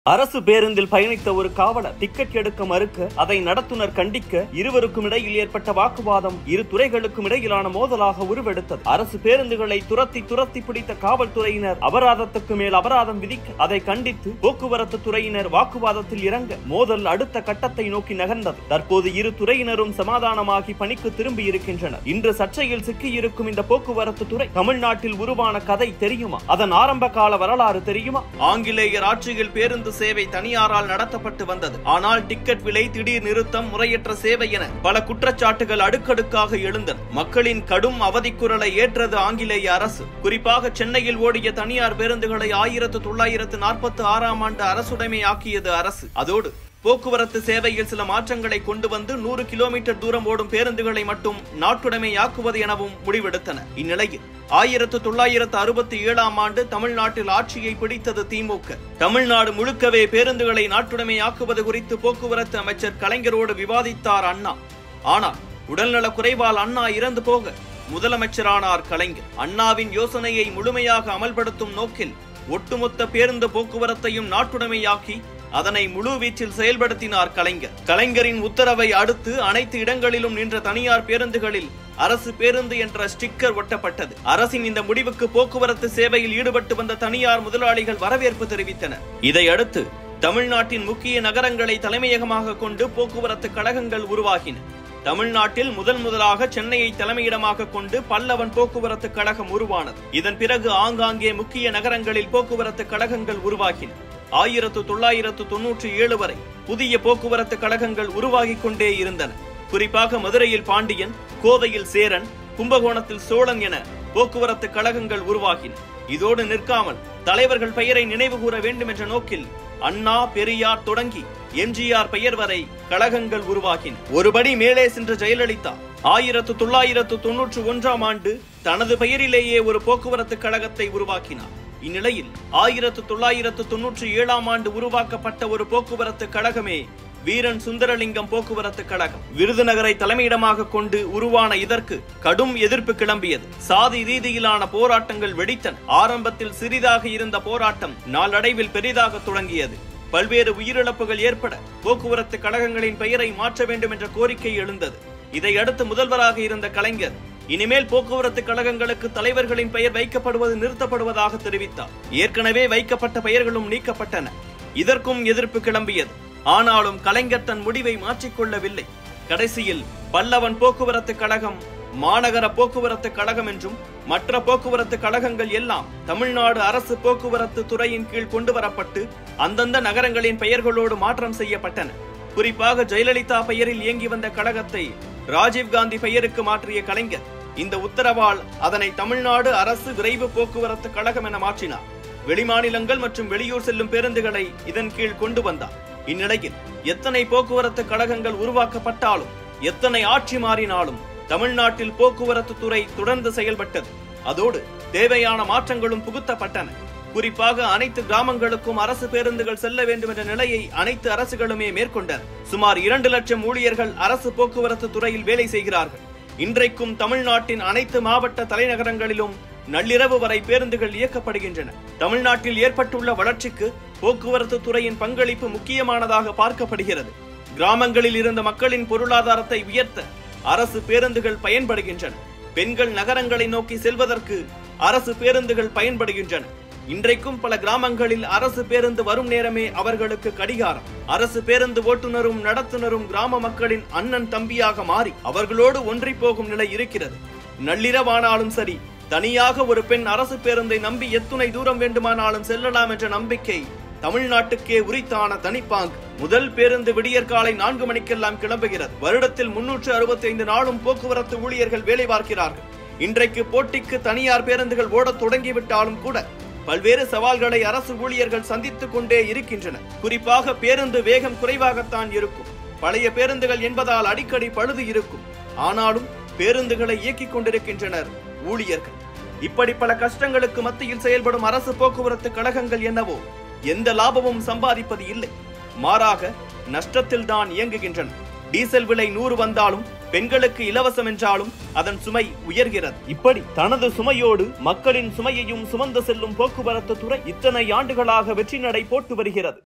அரசு பேருந்தில் பயணித்த ஒரு காவலர் டிக்கெட் எடுக்க மறுக்க அதை நடத்துனர் கண்டிக்க இருவருக்கும் இடையில் ஏற்பட்ட வாக்குவாதம் இரு துறைகளுக்கும் இடையிலான மோதலாக உருவெடுத்தது அரசு பேருந்துகளை துரத்தி துரத்தி பிடித்த காவல்துறையினர் அபராதத்துக்கு மேல் அபராதம் விதிக்க அதை கண்டித்து போக்குவரத்து துறையினர் வாக்குவாதத்தில் இறங்க மோதல் அடுத்த கட்டத்தை நோக்கி நகர்ந்தது தற்போது இரு துறையினரும் சமாதானமாகி பணிக்கு திரும்பி இருக்கின்றனர் இன்று சர்ச்சையில் சிக்கியிருக்கும் இந்த போக்குவரத்து துறை தமிழ்நாட்டில் உருவான கதை தெரியுமா அதன் ஆரம்ப கால வரலாறு தெரியுமா ஆங்கிலேயர் ஆட்சியில் பேருந்து சேவை தனியாரால் நடத்தப்பட்டு வந்தது ஆனால் டிக்கெட் விலை திடீர் நிறுத்தம் முறையற்ற சேவை என பல குற்றச்சாட்டுகள் அடுக்கடுக்காக எழுந்தன மக்களின் கடும் அவதிக்குரலை ஏற்றது ஆங்கிலேய அரசு குறிப்பாக சென்னையில் ஓடிய தனியார் பேருந்துகளை ஆயிரத்து தொள்ளாயிரத்து நாற்பத்தி ஆறாம் ஆண்டு அரசுடைமையாக்கியது அரசு அதோடு போக்குவரத்து சேவையில் சில மாற்றங்களை கொண்டு வந்து நூறு கிலோமீட்டர் தூரம் ஓடும் பேருந்துகளை மட்டும் நாட்டுடைமையாக்குவது எனவும் முடிவெடுத்தன இந்நிலையில் ஆயிரத்து தொள்ளாயிரத்து அறுபத்தி ஏழாம் ஆண்டு தமிழ்நாட்டில் ஆட்சியை பிடித்தது திமுக தமிழ்நாடு முழுக்கவே பேருந்துகளை நாட்டுடைமையாக்குவது குறித்து போக்குவரத்து அமைச்சர் கலைஞரோடு விவாதித்தார் அண்ணா ஆனால் உடல்நல குறைவால் அண்ணா இறந்து போக முதலமைச்சரானார் கலைஞர் அண்ணாவின் யோசனையை முழுமையாக அமல்படுத்தும் நோக்கில் ஒட்டுமொத்த பேருந்து போக்குவரத்தையும் நாட்டுடைமையாக்கி அதனை முழு வீச்சில் செயல்படுத்தினார் கலைஞர் கலைஞரின் உத்தரவை அடுத்து அனைத்து இடங்களிலும் நின்ற தனியார் பேருந்துகளில் அரசு பேருந்து என்ற ஸ்டிக்கர் ஒட்டப்பட்டது அரசின் இந்த முடிவுக்கு போக்குவரத்து சேவையில் ஈடுபட்டு வந்த தனியார் முதலாளிகள் வரவேற்பு தெரிவித்தனர் இதையடுத்து தமிழ்நாட்டின் முக்கிய நகரங்களை தலைமையகமாக கொண்டு போக்குவரத்து கழகங்கள் உருவாகின தமிழ்நாட்டில் முதல் முதலாக சென்னையை தலைமையிடமாக கொண்டு பல்லவன் போக்குவரத்து கழகம் உருவானது இதன் பிறகு ஆங்காங்கே முக்கிய நகரங்களில் போக்குவரத்து கழகங்கள் உருவாகின ஆயிரத்து தொள்ளாயிரத்து தொன்னூற்றி ஏழு வரை புதிய போக்குவரத்து கழகங்கள் உருவாகிக் கொண்டே இருந்தன குறிப்பாக மதுரையில் பாண்டியன் கோவையில் சேரன் கும்பகோணத்தில் சோழன் என போக்குவரத்து கழகங்கள் உருவாகின இதோடு நிற்காமல் தலைவர்கள் பெயரை நினைவு கூற வேண்டும் என்ற நோக்கில் அண்ணா பெரியார் தொடங்கி எம்ஜிஆர் பெயர் வரை கழகங்கள் உருவாகின ஒருபடி மேலே சென்ற ஜெயலலிதா ஆயிரத்து தொள்ளாயிரத்து தொன்னூற்று ஒன்றாம் ஆண்டு தனது பெயரிலேயே ஒரு போக்குவரத்து கழகத்தை உருவாக்கினார் இந்நிலையில் ஆயிரத்து தொள்ளாயிரத்து தொன்னூற்றி ஏழாம் ஆண்டு உருவாக்கப்பட்ட ஒரு போக்குவரத்து கழகமே வீரன் சுந்தரலிங்கம் போக்குவரத்து கழகம் விருதுநகரை தலைமையிடமாக கொண்டு உருவான இதற்கு கடும் எதிர்ப்பு கிளம்பியது சாதி ரீதியிலான போராட்டங்கள் வெடித்தன ஆரம்பத்தில் சிறிதாக இருந்த போராட்டம் நாளடைவில் பெரிதாக தொடங்கியது பல்வேறு உயிரிழப்புகள் ஏற்பட போக்குவரத்து கழகங்களின் பெயரை மாற்ற வேண்டும் என்ற கோரிக்கை எழுந்தது இதையடுத்து முதல்வராக இருந்த கலைஞர் இனிமேல் போக்குவரத்து கழகங்களுக்கு தலைவர்களின் பெயர் வைக்கப்படுவது நிறுத்தப்படுவதாக தெரிவித்தார் ஏற்கனவே வைக்கப்பட்ட பெயர்களும் நீக்கப்பட்டன இதற்கும் எதிர்ப்பு கிளம்பியது ஆனாலும் கலைஞர் தன் முடிவை மாற்றிக்கொள்ளவில்லை கடைசியில் பல்லவன் போக்குவரத்து கழகம் மாநகர போக்குவரத்து கழகம் என்றும் மற்ற போக்குவரத்து கழகங்கள் எல்லாம் தமிழ்நாடு அரசு போக்குவரத்து துறையின் கீழ் கொண்டு வரப்பட்டு அந்தந்த நகரங்களின் பெயர்களோடு மாற்றம் செய்யப்பட்டன குறிப்பாக ஜெயலலிதா பெயரில் இயங்கி வந்த கழகத்தை ராஜீவ்காந்தி பெயருக்கு மாற்றிய கலைஞர் இந்த உத்தரவால் அதனை தமிழ்நாடு அரசு விரைவு போக்குவரத்து கழகம் என மாற்றினார் வெளிமாநிலங்கள் மற்றும் வெளியூர் செல்லும் பேருந்துகளை இதன் கீழ் கொண்டு வந்தார் இந்நிலையில் எத்தனை போக்குவரத்து கழகங்கள் உருவாக்கப்பட்டாலும் எத்தனை ஆட்சி மாறினாலும் தமிழ்நாட்டில் போக்குவரத்து துறை தொடர்ந்து செயல்பட்டது அதோடு தேவையான மாற்றங்களும் புகுத்தப்பட்டன குறிப்பாக அனைத்து கிராமங்களுக்கும் அரசு பேருந்துகள் செல்ல வேண்டும் என்ற நிலையை அனைத்து அரசுகளுமே மேற்கொண்டன சுமார் இரண்டு லட்சம் ஊழியர்கள் அரசு போக்குவரத்து துறையில் வேலை செய்கிறார்கள் இன்றைக்கும் தமிழ்நாட்டின் அனைத்து மாவட்ட தலைநகரங்களிலும் நள்ளிரவு வரை பேருந்துகள் இயக்கப்படுகின்றன தமிழ்நாட்டில் ஏற்பட்டுள்ள வளர்ச்சிக்கு போக்குவரத்து துறையின் பங்களிப்பு முக்கியமானதாக பார்க்கப்படுகிறது கிராமங்களில் இருந்த மக்களின் பொருளாதாரத்தை உயர்த்த அரசு பேருந்துகள் பயன்படுகின்றன பெண்கள் நகரங்களை நோக்கி செல்வதற்கு அரசு பேருந்துகள் பயன்படுகின்றன இன்றைக்கும் பல கிராமங்களில் அரசு பேருந்து வரும் நேரமே அவர்களுக்கு கடிகாரம் அரசு பேருந்து ஓட்டுநரும் நடத்துனரும் கிராம மக்களின் அண்ணன் தம்பியாக மாறி அவர்களோடு ஒன்றி போகும் நிலை இருக்கிறது நள்ளிரவானாலும் சரி தனியாக ஒரு பெண் அரசு பேருந்தை நம்பி எத்துணை தூரம் வேண்டுமானாலும் செல்லலாம் என்ற நம்பிக்கை தமிழ்நாட்டுக்கே உரித்தான தனிப்பாங்கு முதல் பேருந்து விடியற்காலை நான்கு மணிக்கெல்லாம் கிளம்புகிறது வருடத்தில் முன்னூற்று அறுபத்தி ஐந்து நாளும் போக்குவரத்து ஊழியர்கள் வேலை பார்க்கிறார்கள் இன்றைக்கு போட்டிக்கு தனியார் பேருந்துகள் ஓடத் தொடங்கிவிட்டாலும் கூட பல்வேறு சவால்களை அரசு ஊழியர்கள் சந்தித்துக் கொண்டே இருக்கின்றன குறிப்பாக பேருந்து வேகம் குறைவாகத்தான் இருக்கும் பழைய பேருந்துகள் என்பதால் அடிக்கடி பழுது இருக்கும் ஆனாலும் பேருந்துகளை இயக்கிக் கொண்டிருக்கின்றனர் ஊழியர்கள் இப்படி பல கஷ்டங்களுக்கு மத்தியில் செயல்படும் அரசு போக்குவரத்து கழகங்கள் என்னவோ எந்த லாபமும் சம்பாதிப்பது இல்லை மாறாக நஷ்டத்தில் தான் இயங்குகின்றன டீசல் விலை நூறு வந்தாலும் பெண்களுக்கு இலவசம் என்றாலும் அதன் சுமை உயர்கிறது இப்படி தனது சுமையோடு மக்களின் சுமையையும் சுமந்து செல்லும் போக்குவரத்து துறை இத்தனை ஆண்டுகளாக வெற்றி நடை போட்டு வருகிறது